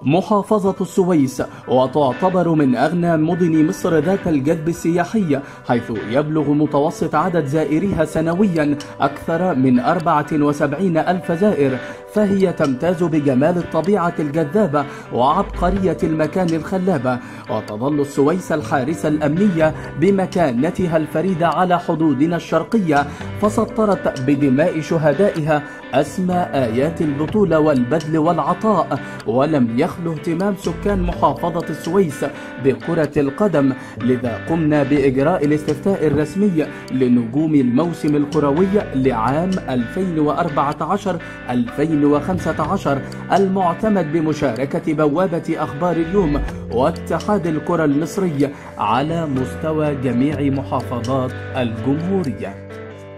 محافظة السويس وتعتبر من أغنى مدن مصر ذات الجذب السياحي حيث يبلغ متوسط عدد زائريها سنويا أكثر من 74 ألف زائر فهي تمتاز بجمال الطبيعة الجذابة وعبقرية المكان الخلابة وتظل السويس الحارسة الأمنية بمكانتها الفريدة على حدودنا الشرقية فسطرت بدماء شهدائها أسمى آيات البطولة والبذل والعطاء ولم يخلو اهتمام سكان محافظة السويس بكرة القدم لذا قمنا بإجراء الاستفتاء الرسمي لنجوم الموسم الكروي لعام 2014-2015 المعتمد بمشاركة بوابة أخبار اليوم واتحاد الكرة المصري على مستوى جميع محافظات الجمهورية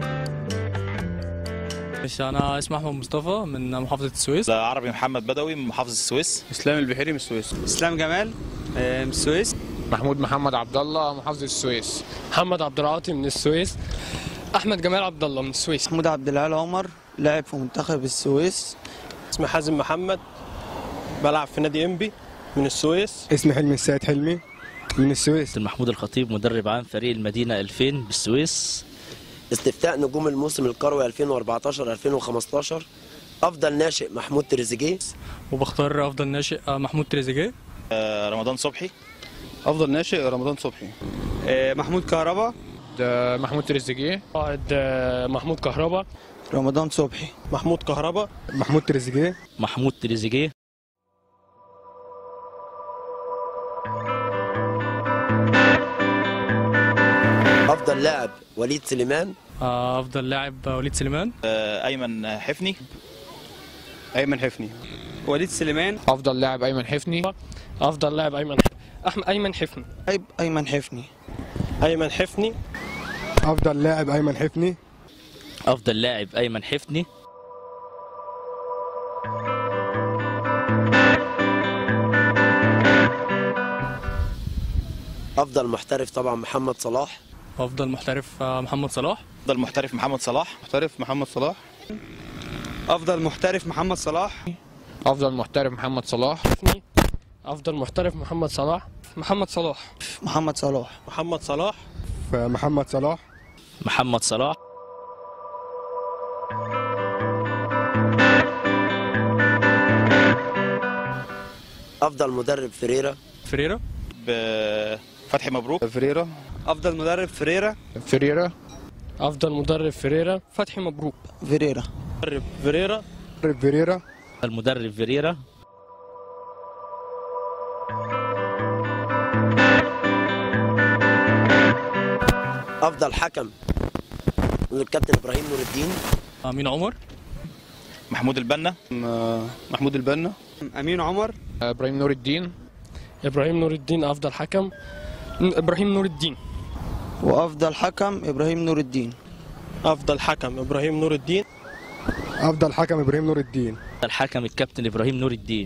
مش انا اسمي احمد مصطفى من محافظه السويس عربي محمد بدوي من محافظه السويس اسلام البحيري من السويس اسلام جمال آه، من السويس محمود محمد عبد الله محافظه السويس محمد عبد العاطي من السويس احمد جمال عبد الله من السويس محمود عبد العال عمر لاعب في منتخب السويس اسمي حازم محمد بلعب في نادي انبي من السويس اسمي حلمي السيد حلمي من السويس محمود الخطيب مدرب عام فريق المدينة 2000 بالسويس استفتاء نجوم الموسم الكروي 2014 2015 افضل ناشئ محمود تريزيجيه وبختار افضل ناشئ آه، محمود تريزيجيه رمضان صبحي افضل ناشئ رمضان صبحي آه، محمود كهربا ده محمود تريزيجيه قائد آه، محمود كهربا رمضان صبحي محمود كهربا محمود تريزيجيه محمود تريزيجيه افضل لاعب وليد سليمان آه، افضل لاعب آه، وليد سليمان آه، ايمن حفني ايمن حفني وليد سليمان افضل لاعب ايمن حفني افضل لاعب ايمن احمد ايمن حفني لاعب ايمن حفني ايمن حفني افضل لاعب ايمن حفني أفضل لاعب أيمن حفني افضل محترف طبعا محمد صلاح افضل محترف آه، محمد صلاح افضل محترف محمد صلاح محترف محمد صلاح افضل محترف محمد صلاح افضل محترف محمد صلاح حفني افضل محترف محمد صلاح محمد صلاح محمد صلاح محمد صلاح محمد صلاح محمد صلاح افضل مدرب فريرة فريرا فتحي مبروك فريرا افضل مدرب فريرة فريرا افضل مدرب فريرا فتحي مبروك فريرة مدرب فيريرا فيريرا المدرب فيريرا افضل حكم الكابتن ابراهيم نور الدين امين عمر محمود البنا محمود البنا امين عمر ابراهيم نور الدين ابراهيم نور الدين افضل حكم م- ابراهيم نور الدين وافضل حكم ابراهيم نور الدين افضل حكم ابراهيم نور الدين افضل حكم ابراهيم نور الدين الحكم الكابتن إبراهيم نور الدين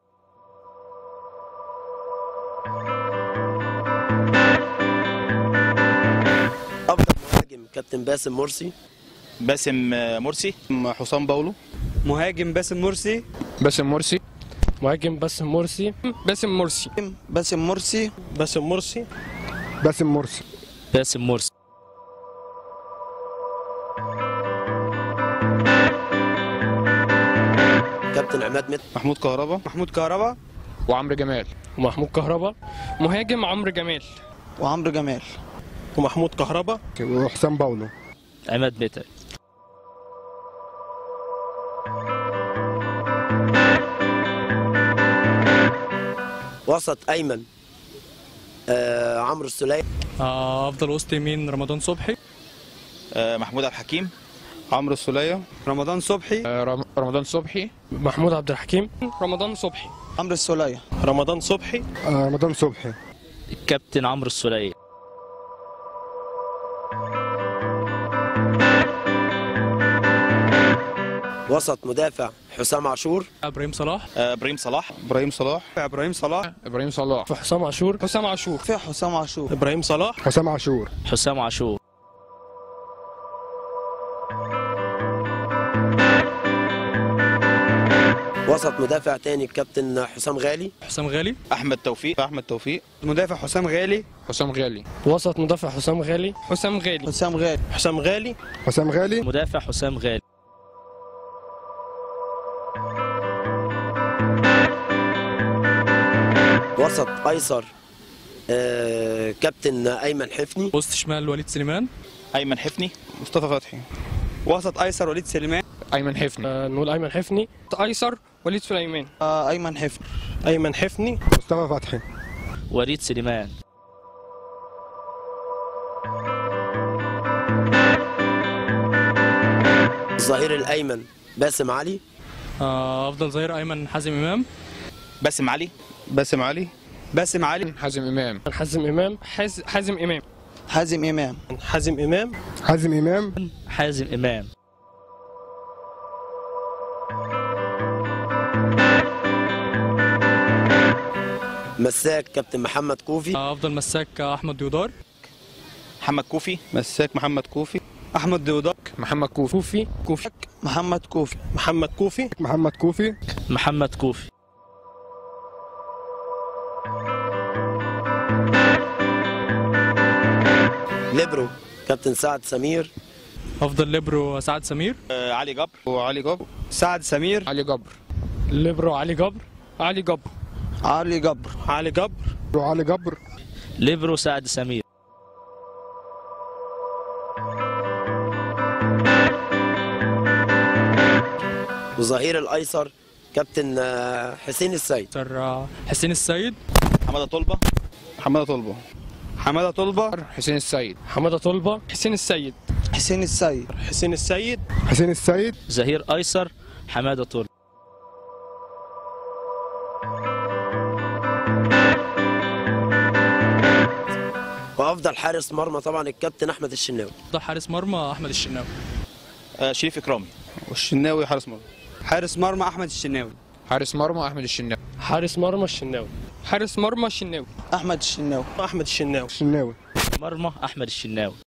افضل مهاجم كابتن باسم مرسي باسم آه، مرسي حسام باولو مهاجم باسم مرسي باسم مرسي مهاجم باسم مرسي باسم مرسي باسم مرسي باسم مرسي باسم مرسي باسم مرسي كابتن عماد مت محمود كهربا محمود كهربا وعمرو جمال ومحمود كهربا مهاجم عمرو جمال وعمرو جمال ومحمود كهربا وحسام باولو عماد متعب وسط ايمن آه عمرو السليم آه، افضل وسط يمين رمضان صبحي آه، محمود عبد الحكيم عمرو السولية رمضان صبحي آه، رم- رمضان صبحي محمود عبد الحكيم رمضان صبحي عمرو السولية رمضان صبحي آه، رمضان صبحي الكابتن عمرو السولية وسط مدافع حسام عاشور ابراهيم صلاح آه، ابراهيم صلاح ابراهيم صلاح ابراهيم صلاح ابراهيم صلاح في حسام عاشور حسام عاشور في حسام عاشور ابراهيم صلاح حسام عاشور حسام عاشور وسط مدافع تاني الكابتن حسام غالي حسام غالي احمد توفيق احمد توفيق مدافع حسام غالي حسام غالي وسط مدافع حسام غالي حسام غالي حسام غالي حسام غالي حسام غالي مدافع حسام غالي وسط ايسر آه، كابتن ايمن حفني وسط شمال وليد سليمان ايمن حفني مصطفى فتحي وسط ايسر وليد سليمان ايمن حفني آه، نقول ايمن حفني ايسر وليد سليمان آه ايمن حفني ايمن حفني مصطفى فتحي وليد سليمان الظهير الايمن باسم علي آه، افضل ظهير ايمن حازم امام باسم علي باسم علي باسم علي حازم امام حازم امام حاز... حازم امام حازم امام حازم امام حازم امام حازم امام مساك كابتن محمد كوفي آه، افضل مساك آه، احمد ديودار محمد كوفي مساك محمد كوفي احمد دودك محمد كوفي كوفي كوفي محمد كوفي محمد كوفي محمد كوفي محمد كوفي ليبرو كابتن سعد سمير افضل ليبرو سعد سمير آه، علي جبر وعلي جبر سعد سمير علي جبر ليبرو علي جبر علي جبر علي جبر علي جبر وعلي جبر ليبرو سعد سمير وظهير الايسر كابتن آه، حسين السيد سر آه، حسين السيد حماده طلبه حماده طلبه حماده طلبه حسين السيد حماده طلبه حسين السيد حسين السيد حسين السيد حسين السيد ظهير ايسر حماده طول وافضل حارس مرمى طبعا الكابتن احمد الشناوي افضل حارس مرمى احمد الشناوي آه، شريف اكرامي والشناوي حارس مرمى حارس مرمى احمد الشناوي حارس مرمى احمد الشناوي حارس مرمى الشناوي حارس مرمى الشناوي احمد الشناوي احمد الشناوي الشناوي مرمى احمد الشناوي